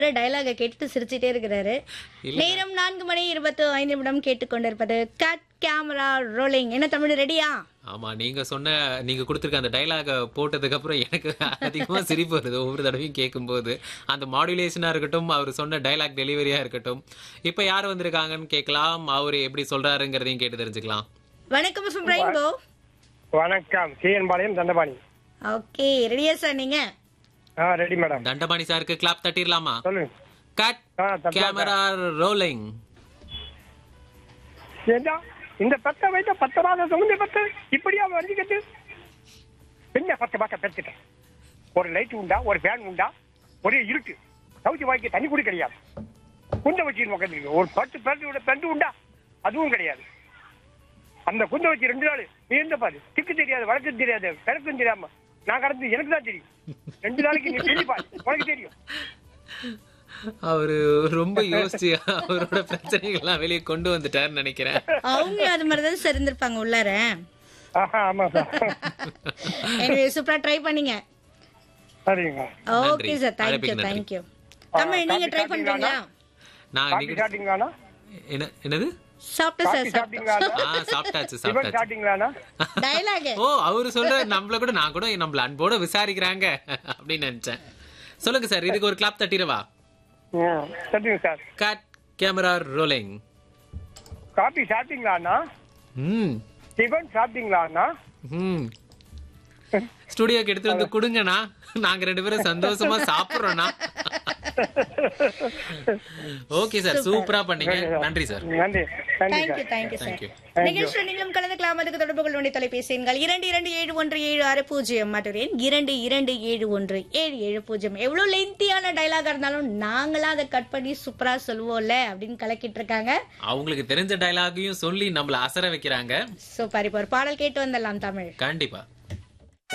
டயலாக கேட்டுட்டு சிரிச்சிட்டே இருக்கிறாரு நேரம் நான்கு மணி இருபத்து ஐந்து நிமிடம் கேட்டுக்கொண்டிருப்பது கட் கேமரா ரோலிங் என்ன தமிழ் ரெடியா ஆமா நீங்க சொன்ன நீங்க கொடுத்துருக்க அந்த டைலாக போட்டதுக்கு அப்புறம் எனக்கு அதிகமா சிரிப்பு வருது ஒவ்வொரு தடவையும் கேட்கும்போது அந்த மாடுலேஷனா இருக்கட்டும் அவர் சொன்ன டைலாக் டெலிவரியா இருக்கட்டும் இப்ப யார் வந்திருக்காங்கன்னு கேட்கலாம் அவரு எப்படி சொல்றாருங்கிறதையும் கேட்டு தெரிஞ்சுக்கலாம் வணக்கம் மிஸ்டர் ரெயின்போ வணக்கம் கேஎன் பாளையம் தண்டபாணி ஓகே ரெடியா சார் நீங்க ஆ ரெடி மேடம் தண்டபாணி சாருக்கு கிளாப் தட்டிடலாமா சொல்லுங்க கட் ஆ, தட்டலாம் கேமரா ரோலிங் ஏண்டா இந்த பத்த வைத்த பத்தராத சுமந்து பத்து இப்படியா வரைஞ்சிக்கிட்டு என்ன பத்து பார்க்க பெற்றுட்டேன் ஒரு லைட் உண்டா ஒரு ஃபேன் உண்டா ஒரே இருட்டு சவுச்சி வாய்க்கு தண்ணி கூட கிடையாது குண்டை வச்சு உட்காந்துருக்கு ஒரு பத்து பேருந்து பெண்டு உண்டா அதுவும் கிடையாது அந்த குண்டை வச்சு ரெண்டு நாள் நீ எந்த பாரு திக்கு தெரியாது வழக்கு தெரியாது கிழக்கும் தெரியாம நான் கடந்து எனக்கு தான் தெரியும் ரெண்டு நாளைக்கு நீ சொல்லி பாரு உனக்கு தெரியும் அவரு ரொம்ப யோசிச்சு அவரோட பிரச்சனைகள்லாம் வெளியே கொண்டு வந்துட்டாருன்னு நினைக்கிறேன் அவங்க அது மாதிரி தான் சார் இருந்திருப்பாங்க உள்ளார ஆஹா ஆமா சார் எனவே சூப்பரா ட்ரை பண்ணீங்க சரிங்க ஓகே சார் தேங்க்யூ அழைப்புக்கு நன்றி. தேங்க்யூ தமிழ் நீங்க ட்ரை பண்றீங்களா நான் காபி இன்னைக்கு சாப்பிட்டீங்களாண்ணா என்ன என்னது சாப்பிட்டு காபி சார் சாப்பிட்டு சாப்பிட்டீங்களாண்ணா ஆ சாப்பிட்டாச்சு இவன் சாப்பிட்டாச்சு சாப்பிட்டீங்களாண்ணா டயலாக் ஓ அவரு சொல்ற நம்மள கூட நான் கூட நம்மள அன்போட விசாரிக்கிறாங்க அப்படின்னு நினைச்சேன் சொல்லுங்க சார் இதுக்கு ஒரு கிளாப் தட்டிடவா ம், சரிங்க sir cut camera rolling coffee சாப்பிட்டீங்களாண்ணா ம் டிஃபன் சாப்பிட்டீங்களாண்ணா ம் ஸ்டுடியோக்கு எடுத்து வந்து கொடுங்கண்ணா நாங்க ரெண்டு பேரும் சந்தோஷமா சாப்பிடுறோம்ண்ணா ஓகே சார் சூப்பரா பண்ணீங்க நன்றி சார் நன்றி நன்றி thank you sir thank you sir Thank you. நிகழ்ச்சியில் நீங்களும் கலந்துக்கலாம் அதுக்கு தொடர்பு கொள்ள வேண்டிய தொலைபேசி எண்கள் இரண்டு இரண்டு ஏழு ஒன்று ஏழு ஆறு பூஜ்ஜியம் மற்றும் எண் இரண்டு இரண்டு ஏழு ஒன்று ஏழு ஏழு பூஜ்ஜியம் எவ்வளவு லென்த்தியான டைலாகா இருந்தாலும் நாங்களா அதை கட் பண்ணி சூப்பரா சொல்லுவோம்ல அப்படின்னு கலக்கிட்டு இருக்காங்க அவங்களுக்கு தெரிஞ்ச டயலாகையும் சொல்லி நம்மள அசர வைக்கிறாங்க சூப்பர் இப்போ ஒரு பாடல் கேட்டு வந்துடலாம் தமிழ் கண்டிப்பா